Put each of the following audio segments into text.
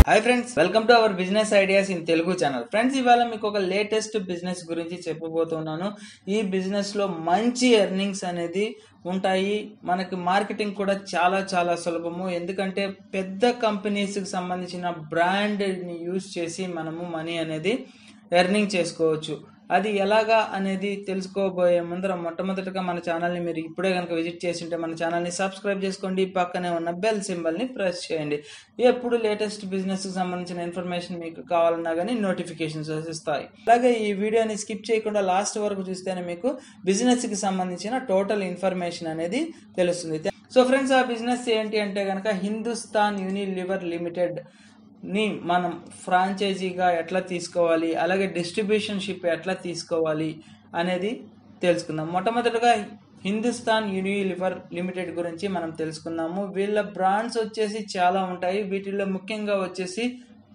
hi friends welcome to our business ideas in Telugu channel friends ఇవాళ మీకు ఒక latest business గురించి చెప్పబోతున్నాను ఈ బిజినెస్ లో మంచి ఎర్నింగ్స్ అనేది ఉంటాయి మనకి మార్కెటింగ్ కూడా చాలా చాలా సులభము ఎందుకంటే పెద్ద కంపెనీస్ కి సంబంధించిన బ్రాండ్ ని యూజ్ చేసి మనము మనీ అనేది ఎర్నింగ్ చేసుకోవచ్చు అది ఎలాగా అనేది తెలుసుకోబోయే ముందర మొట్టమొదటిగా మన ఛానల్ని మీరు ఇప్పుడే కనుక విజిట్ చేసి ఉంటే మన ఛానల్ని సబ్స్క్రైబ్ చేసుకోండి పక్కనే ఉన్న బెల్ సింబల్ని ప్రెస్ చేయండి ఎప్పుడు లేటెస్ట్ బిజినెస్కి సంబంధించిన ఇన్ఫర్మేషన్ మీకు కావాలన్నా కానీ నోటిఫికేషన్స్ వస్తాయి అలాగే ఈ వీడియోని స్కిప్ చేయకుండా లాస్ట్ వరకు చూస్తేనే మీకు బిజినెస్కి సంబంధించిన టోటల్ ఇన్ఫర్మేషన్ అనేది తెలుస్తుంది సో ఫ్రెండ్స్ ఆ బిజినెస్ ఏంటి అంటే కనుక హిందుస్థాన్ యూనిలివర్ లిమిటెడ్ ని మనం ఫ్రాంచైజీగా ఎట్లా తీసుకోవాలి అలాగే డిస్ట్రిబ్యూషన్ షిప్ ఎట్లా తీసుకోవాలి అనేది తెలుసుకుందాం మొట్టమొదటిగా హిందుస్థాన్ యూనిలివర్ లిమిటెడ్ గురించి మనం తెలుసుకుందాము వీళ్ళ బ్రాండ్స్ వచ్చేసి చాలా ఉంటాయి వీటిల్లో ముఖ్యంగా వచ్చేసి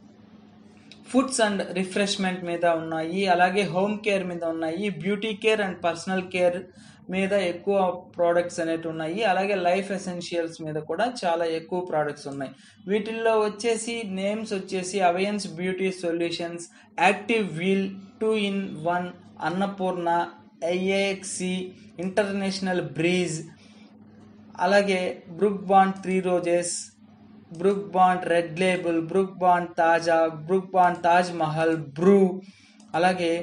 ఫుడ్స్ అండ్ రిఫ్రెష్మెంట్ మీద ఉన్నాయి అలాగే హోమ్ కేర్ మీద ఉన్నాయి beauty care and personal care మీద ఎక్కువ ప్రోడక్ట్స్ అనేవి ఉన్నాయి అలాగే లైఫ్ ఎసెన్షియల్స్ మీద కూడా చాలా ఎక్కువ ప్రోడక్ట్స్ ఉన్నాయి వీటిల్లో వచ్చేసి నేమ్స్ వచ్చేసి Aviance beauty solutions active wheel two in one Annapurna ఐఏఎక్సి ఇంటర్నేషనల్ బ్రీజ్ అలాగే Brooke Bond three roses Brooke Bond red label Brooke Bond Taaza Brooke Bond Taj Mahal Bru అలాగే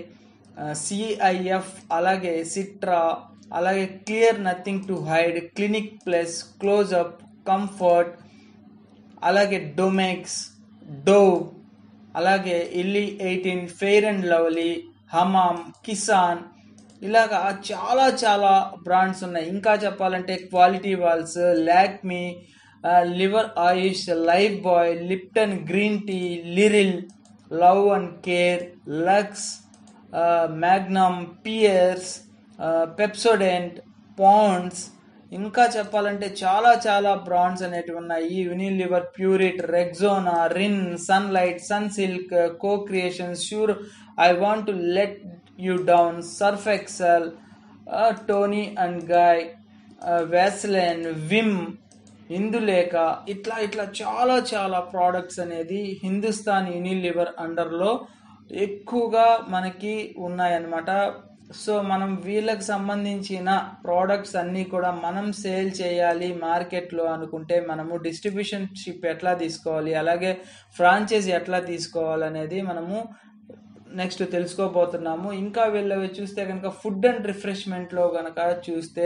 సిఐఎఫ్ అలాగే సిట్రా అలాగే clear nothing to hide clinic plus Closeup comfort అలాగే Domex Dove అలాగే Elle eighteen fair and lovely Hamam Kissan ఇలాగా చాలా చాలా brands ఉన్నాయి ఇంకా చెప్పాలంటే quality Wall's Lakme lever Ayush life boy Lipton green tea Liril love and care Lux Magnum Pears Pepsodent Pond's ఇంకా చెప్పాలంటే చాలా చాలా బ్రాండ్స్ అనేటివి ఉన్నాయి Unilever Pureit Rexona Rin Sunlight Sunsilk co creation sure I want to let you down surf excel Toni and Guy Vaseline Vim Indulekha ఇట్లా ఇట్లా చాలా చాలా ప్రోడక్ట్స్ అనేది హిందుస్థాన్ యూనిలివర్ అండర్లో ఎక్కువగా మనకి ఉన్నాయన్నమాట సో మనం వీళ్ళకి సంబంధించిన ప్రోడక్ట్స్ అన్నీ కూడా మనం సేల్ చేయాలి మార్కెట్లో అనుకుంటే మనము డిస్ట్రిబ్యూషన్ షిప్ ఎట్లా తీసుకోవాలి అలాగే ఫ్రాంచైజీ ఎట్లా తీసుకోవాలి అనేది మనము నెక్స్ట్ తెలుసుకోబోతున్నాము ఇంకా వీళ్ళవి చూస్తే కనుక ఫుడ్ అండ్ రిఫ్రెష్మెంట్లో కనుక చూస్తే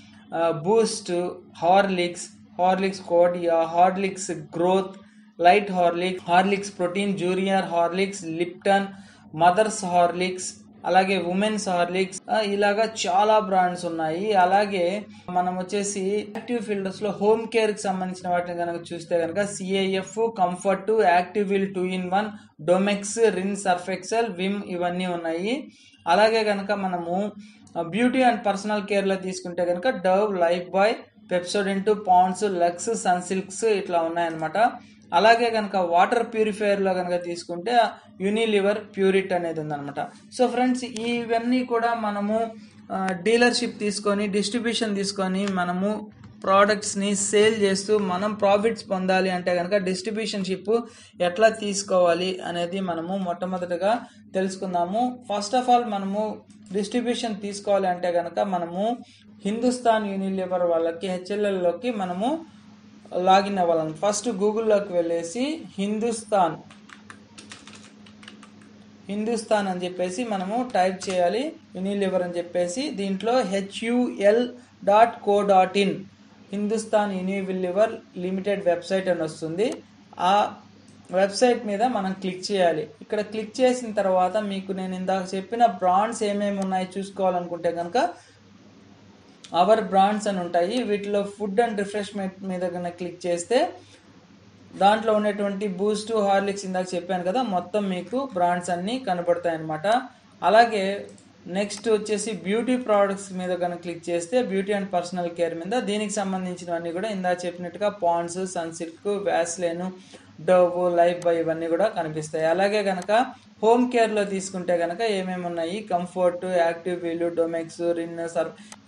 బూస్ట్ హార్లిక్స్ హార్లిక్స్ కోడియా Horlicks growth light Horlicks Horlicks protein junior Horlicks Lipton mother's Horlicks అలాగే ఉమెన్స్ హార్లిక్స్ ఇలాగా చాలా బ్రాండ్స్ ఉన్నాయి అలాగే మనం వచ్చేసి యాక్టివ్ ఫిల్టర్స్ లో హోమ్ కేర్ కి సంబంధించిన వాటిని కనుక చూస్తే కనుక C I F comfort active wheel two in one Domex Rin surf excel Vim ఇవన్నీ ఉన్నాయి అలాగే కనుక మనము బ్యూటీ అండ్ పర్సనల్ కేర్ లో తీసుకుంటే కనుక Dove Lifebuoy Pepsodent Pond's Lux Sunsilks ఇట్లా ఉన్నాయన్నమాట అలాగే కనుక వాటర్ ప్యూరిఫైయర్లో కనుక తీసుకుంటే యూనిలివర్ ప్యూరిట్ అనేది ఉందన్నమాట సో ఫ్రెండ్స్ ఇవన్నీ కూడా మనము డీలర్షిప్ తీసుకొని డిస్ట్రిబ్యూషన్ తీసుకొని మనము ప్రోడక్ట్స్ని సేల్ చేస్తూ మనం ప్రాఫిట్స్ పొందాలి అంటే కనుక డిస్ట్రిబ్యూషన్ షిప్ ఎట్లా తీసుకోవాలి అనేది మనము మొట్టమొదటిగా తెలుసుకుందాము ఫస్ట్ ఆఫ్ ఆల్ మనము డిస్ట్రిబ్యూషన్ తీసుకోవాలి అంటే కనుక మనము హిందుస్థాన్ యూనిలివర్ వాళ్ళకి హెచ్ఎల్ఎల్లోకి మనము లాగిన్ అవ్వాలని ఫస్ట్ గూగుల్లోకి వెళ్ళేసి హిందుస్థాన్ హిందుస్థాన్ అని చెప్పేసి మనము టైప్ చేయాలి యూనిలివర్ అని చెప్పేసి దీంట్లో H U L dot co dot in Hindustan Unilever limited website అని వస్తుంది ఆ వెబ్సైట్ మీద మనం క్లిక్ చేయాలి ఇక్కడ క్లిక్ చేసిన తర్వాత మీకు నేను ఇందాక చెప్పిన బ్రాండ్స్ ఏమేమి ఉన్నాయి చూసుకోవాలనుకుంటే కనుక అవర్ బ్రాండ్స్ అని ఉంటాయి వీటిలో ఫుడ్ అండ్ రిఫ్రెష్మెంట్ మీద కనుక క్లిక్ చేస్తే దాంట్లో ఉన్నటువంటి బూస్ట్ హార్లిక్స్ ఇందాక చెప్పాను కదా మొత్తం మీకు బ్రాండ్స్ అన్నీ కనబడతాయి అన్నమాట అలాగే నెక్స్ట్ వచ్చేసి బ్యూటీ ప్రోడక్ట్స్ మీద కనుక క్లిక్ చేస్తే బ్యూటీ అండ్ పర్సనల్ కేర్ మీద దీనికి సంబంధించినవన్నీ కూడా ఇందాక చెప్పినట్టుగా Pond's Sunsilk Vaseline Dove Lifebuoy ఇవన్నీ కూడా కనిపిస్తాయి అలాగే కనుక హోమ్ కేర్లో తీసుకుంటే కనుక ఏమేమి ఉన్నాయి comfort active wheel Domex Rin surf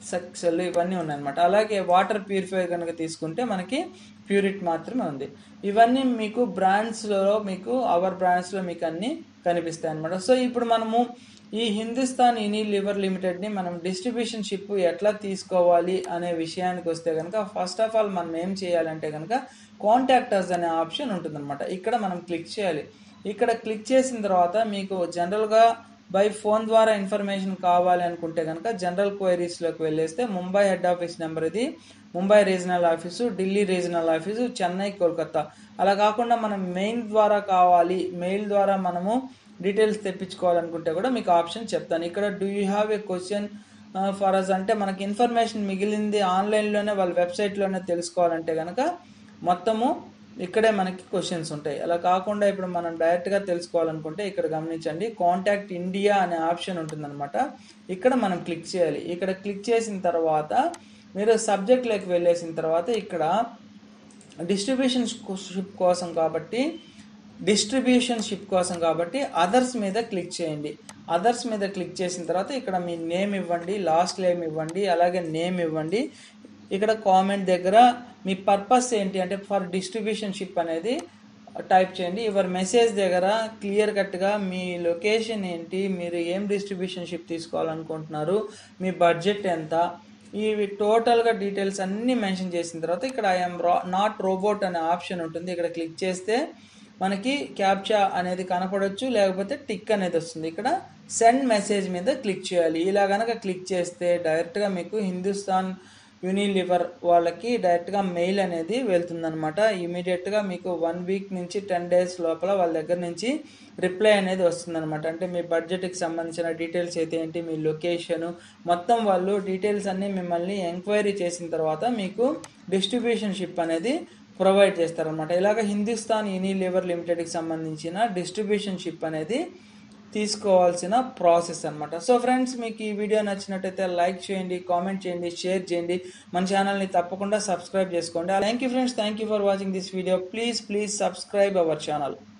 excel ఇవన్నీ ఉన్నాయన్నమాట అలాగే వాటర్ ప్యూరిఫైయర్ కనుక తీసుకుంటే మనకి ప్యూరిట్ మాత్రమే ఉంది ఇవన్నీ మీకు బ్రాండ్స్లో మీకు అవర్ బ్రాండ్స్లో మీకు అన్నీ కనిపిస్తాయి అనమాట సో ఇప్పుడు మనము ఈ హిందుస్థాన్ ఇనీ లివర్ లిమిటెడ్ని మనం డిస్ట్రిబ్యూషన్ షిప్ ఎట్లా తీసుకోవాలి అనే విషయానికి వస్తే కనుక ఫస్ట్ ఆఫ్ ఆల్ మనం ఏం చేయాలంటే కనుక కాంటాక్టర్స్ అనే ఆప్షన్ ఉంటుందన్నమాట ఇక్కడ మనం క్లిక్ చేయాలి ఇక్కడ క్లిక్ చేసిన తర్వాత మీకు జనరల్గా బై ఫోన్ ద్వారా ఇన్ఫర్మేషన్ కావాలి అనుకుంటే కనుక జనరల్ క్వైరీస్లోకి వెళ్ళేస్తే ముంబై హెడ్ ఆఫీస్ నెంబర్ ఇది Mumbai regional office Delhi regional office Chennai Kolkata అలా కాకుండా మనం మెయిల్ ద్వారా కావాలి మెయిల్ ద్వారా మనము డీటెయిల్స్ తెప్పించుకోవాలనుకుంటే కూడా మీకు ఆప్షన్ చెప్తాను ఇక్కడ do you have a question for us అంటే మనకి ఇన్ఫర్మేషన్ మిగిలింది ఆన్లైన్లోనే వాళ్ళ వెబ్సైట్లోనే తెలుసుకోవాలంటే కనుక మొత్తము ఇక్కడే మనకి క్వశ్చన్స్ ఉంటాయి అలా కాకుండా ఇప్పుడు మనం డైరెక్ట్గా తెలుసుకోవాలనుకుంటే ఇక్కడ గమనించండి కాంటాక్ట్ ఇండియా అనే ఆప్షన్ ఉంటుందన్నమాట ఇక్కడ మనం క్లిక్ చేయాలి ఇక్కడ క్లిక్ చేసిన తర్వాత మీరు సబ్జెక్ట్లోకి వెళ్ళేసిన తర్వాత ఇక్కడ డిస్ట్రిబ్యూషన్ షిప్ కోసం కాబట్టి డిస్ట్రిబ్యూషన్ షిప్ కోసం కాబట్టి అదర్స్ మీద క్లిక్ చేయండి అదర్స్ మీద క్లిక్ చేసిన తర్వాత ఇక్కడ మీ నేమ్ ఇవ్వండి లాస్ట్ నేమ్ ఇవ్వండి అలాగే నేమ్ ఇవ్వండి ఇక్కడ కామెంట్ దగ్గర మీ పర్పస్ ఏంటి అంటే ఫర్ డిస్ట్రిబ్యూషన్ షిప్ అనేది టైప్ చేయండి యువర్ మెసేజ్ దగ్గర క్లియర్ కట్గా మీ లొకేషన్ ఏంటి మీరు ఏం డిస్ట్రిబ్యూషన్ షిప్ తీసుకోవాలనుకుంటున్నారు మీ బడ్జెట్ ఎంత ఇవి టోటల్గా డీటెయిల్స్ అన్నీ మెన్షన్ చేసిన తర్వాత ఇక్కడ ఐఎమ్ రా నాట్ రోబోట్ అనే ఆప్షన్ ఉంటుంది ఇక్కడ క్లిక్ చేస్తే మనకి క్యాప్చా అనేది కనపడవచ్చు లేకపోతే టిక్ అనేది వస్తుంది ఇక్కడ సెండ్ మెసేజ్ మీద క్లిక్ చేయాలి ఇలా కనుక క్లిక్ చేస్తే డైరెక్ట్గా మీకు హిందుస్థాన్ యూనిలివర్ వాళ్ళకి డైరెక్ట్గా మెయిల్ అనేది వెళ్తుందనమాట ఇమీడియట్గా మీకు వన్ వీక్ నుంచి టెన్ డేస్ లోపల వాళ్ళ దగ్గర నుంచి రిప్లై అనేది వస్తుందన్నమాట అంటే మీ బడ్జెట్కి సంబంధించిన డీటెయిల్స్ అయితే ఏంటి మీ లొకేషను మొత్తం వాళ్ళు డీటెయిల్స్ అన్నీ మిమ్మల్ని ఎంక్వైరీ చేసిన తర్వాత మీకు డిస్ట్రిబ్యూషన్ షిప్ అనేది ప్రొవైడ్ చేస్తారనమాట ఇలాగ హిందుస్థాన్ యూనిలివర్ లిమిటెడ్కి సంబంధించిన డిస్ట్రిబ్యూషన్ షిప్ అనేది తీసుకోవాల్సిన ప్రాసెస్ అనమాట సో ఫ్రెండ్స్ మీకు ఈ వీడియో నచ్చినట్టయితే లైక్ చేయండి కామెంట్ చేయండి షేర్ చేయండి మన ఛానల్ని తప్పకుండా సబ్స్క్రైబ్ చేసుకోండి thank you friends thank you for watching this video please please subscribe our channel